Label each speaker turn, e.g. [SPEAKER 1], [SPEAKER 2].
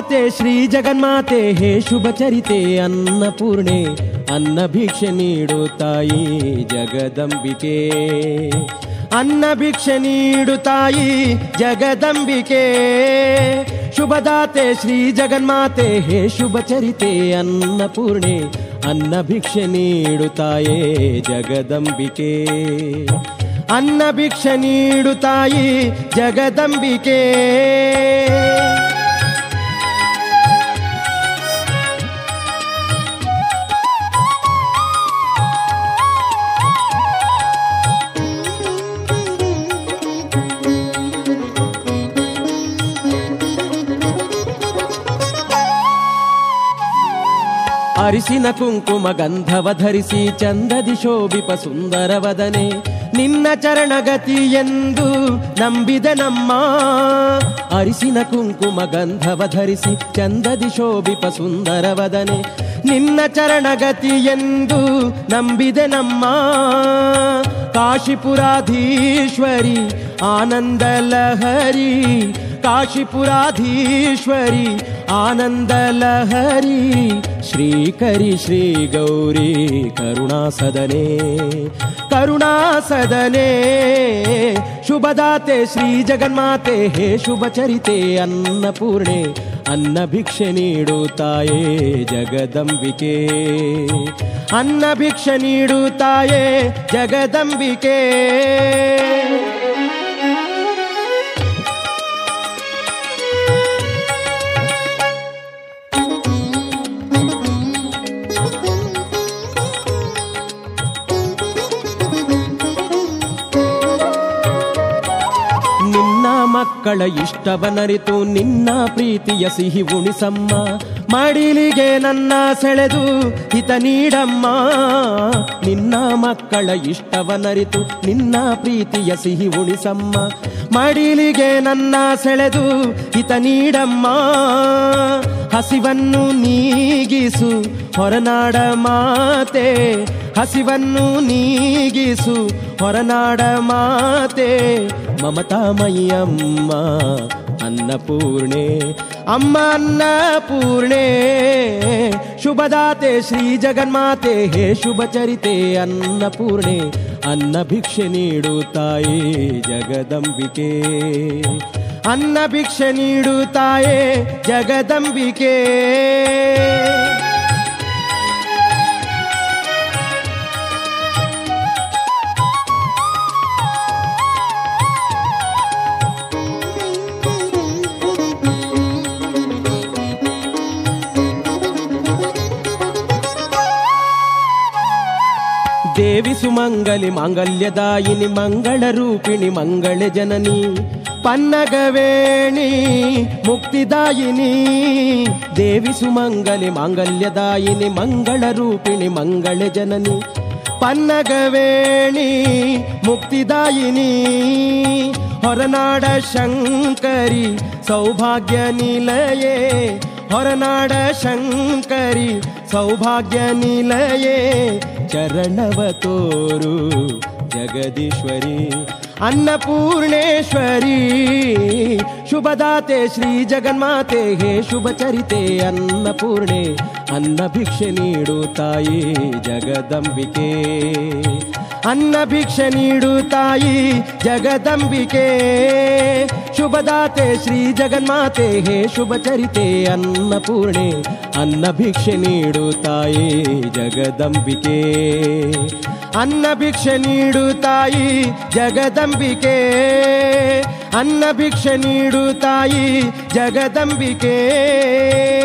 [SPEAKER 1] ಶುಭದಾತೆ ಶ್ರೀ ಜಗನ್ಮಾತೆ ಹೇ ಶುಭ ಚರಿತೆ ಅನ್ನಪೂರ್ಣೆ ಅನ್ನ ಭಿಕ್ಷೆ ನೀಡು ತಾಯಿ ಜಗದಂಬಿಕೆ ಅನ್ನ ಭಿಕ್ಷೆ ನೀಡು ತಾಯಿ ಜಗದಂಬಿಕೆ ಶುಭದಾತೆ ಶ್ರೀ ಜಗನ್ಮಾತೆ ಹೇ ಶುಭ ಚರಿತೆ ಅನ್ನಪೂರ್ಣೆ ಅನ್ನ ಭಿಕ್ಷೆ ನೀಡು ತಾಯೇ ಜಗದಂಬಿಕೆ ಅನ್ನ ಭಿಕ್ಷೆ ನೀಡು ತಾಯಿ ಜಗದಂಬಿಕೆ ಅರಿಸಿನ ಕುಂಕುಮ ಗಂಧವ ಧರಿಸಿ ಚಂದದಿ ಶೋಭಿಪ ಸುಂದರವದನೆ ನಿನ್ನ ಚರಣಗತಿ ಎಂದು ನಂಬಿದ ನಮ್ಮ ಅರಿಸಿನ ಕುಂಕುಮ ಗಂಧವ ಧರಿಸಿ ಚಂದದಿ ಶೋಭಿಪ ಸುಂದರವದನೆ ನಿನ್ನ ಚರಣಗತಿ ಎಂದು ನಂಬಿದೆ ನಮ್ಮ ಕಾಶಿಪುರಾಧೀಶ್ವರಿ ಆನಂದ ಲಹರಿ ಕಾಶಿಪುರಾಧೀಶ್ವರಿ ಆನಂದ ಲಹರಿ ಶ್ರೀಕರಿ ಶ್ರೀ ಗೌರಿ ಕರುಣಾಸದನೆ ಕರುಣಾಸದನೆ ಶುಭದಾತೆ ಶ್ರೀ ಜಗನ್ಮಾತೆ ಹೇ ಶುಭ ಚರಿತೆ ಅನ್ನಪೂರ್ಣೆ ಅನ್ನ ಭಿಕ್ಷೆ ನೀಡು ತಾಯೇ ಜಗದಂಬಿಕೆ ಅನ್ನ ಭಿಕ್ಷೆ ನೀಡು ತಾಯೇ ಜಗದಂಬಿಕೆ ನಿನ್ನ ಮಕ್ಕಳ ಇಷ್ಟವನರಿತು ನಿನ್ನ ಪ್ರೀತಿಯ ಸಿಹಿ ಉಣಿಸಮ್ಮ ಮಡಿಲಿಗೆ ನನ್ನ ಸೆಳೆದು ಹಿತ ನೀಡಮ್ಮ ನಿನ್ನ ಮಕ್ಕಳ ಇಷ್ಟವನರಿತು ನಿನ್ನ ಪ್ರೀತಿಯ ಸಿಹಿ ಉಣಿಸಮ್ಮ ಮಡಿಲಿಗೆ ನನ್ನ ಸೆಳೆದು ಹಿತ ನೀಡಮ್ಮ ಹಸಿವನ್ನು ನೀಗಿಸು ಹೊರನಾಡ ಮಾತೆ ಹಸಿವನ್ನು ನೀಗಿಸು ಹೊರನಾಡ ಮಾತೆ ಮಮತಾಮಯ್ಯಮ್ಮ ಅನ್ನಪೂರ್ಣೆ ಅಮ್ಮ ಅನ್ನಪೂರ್ಣೆ ಶುಭದಾತೆ ಶ್ರೀ ಜಗನ್ಮಾತೆ ಹೇ ಶುಭ ಚರಿತೆ ಅನ್ನಪೂರ್ಣೆ ಅನ್ನ ಭಿಕ್ಷೆ ನೀಡು ತಾಯಿ ಜಗದಂಬಿಕೆ ಅನ್ನ ಭಿಕ್ಷೆ ನೀಡು ತಾಯೇ ಜಗದಂಬಿಕೆ ದೇವಿ ಸುಮಂಗಲಿ ಮಾಂಗಲ್ಯದಾಯಿನಿ ಮಂಗಳ ರೂಪಿಣಿ ಮಂಗಳ ಜನನಿ ಪನ್ನಗವೇಣಿ ಮುಕ್ತಿದಾಯಿನಿ ದೇವಿ ಸುಮಂಗಲಿ ಮಾಂಗಲ್ಯದಾಯಿನಿ ಮಂಗಳ ರೂಪಿಣಿ ಮಂಗಳ ಜನನಿ ಪನ್ನಗವೇಣಿ ಮುಕ್ತಿದಾಯಿನಿ ಹೊರನಾಡ ಶಂಕರಿ ಸೌಭಾಗ್ಯ ನಿಲಯೇ ಹೊರನಾಡ ಶಂಕರಿ ಸೌಭಾಗ್ಯ ನಿಲಯೇ ಚರಣವ ತೋರು ಜಗದೀಶ್ವರಿ ಅನ್ನಪೂರ್ಣೇಶ್ವರಿ ಶುಭದಾತೆ ಶ್ರೀ ಜಗನ್ಮಾತೆ ಹೇ ಶುಭ ಚರಿತೆ ಅನ್ನಪೂರ್ಣೆ ಅನ್ನ ಭಿಕ್ಷೆ ನೀಡು ತಾಯಿ ಜಗದಂಬಿಕೆ ಅನ್ನ ಭಿಕ್ಷೆ ನೀಡು ತಾಯಿ ಜಗದಂಬಿಕೆ ಶುಭದಾತೆ ಶ್ರೀ ಜಗನ್ಮಾತೆ ಹೇ ಶುಭ ಚರಿತೆ ಅನ್ನಪೂರ್ಣೆ ಅನ್ನ ಭಿಕ್ಷೆ ನೀಡು ತಾಯಿ ಜಗದಂಬಿಕೆ ಅನ್ನ ಭಿಕ್ಷೆ ನೀಡು ತಾಯಿ ಜಗದಂಬಿಕೆ ಅನ್ನ ಭಿಕ್ಷೆ ನೀಡು ತಾಯಿ ಜಗದಂಬಿಕೆ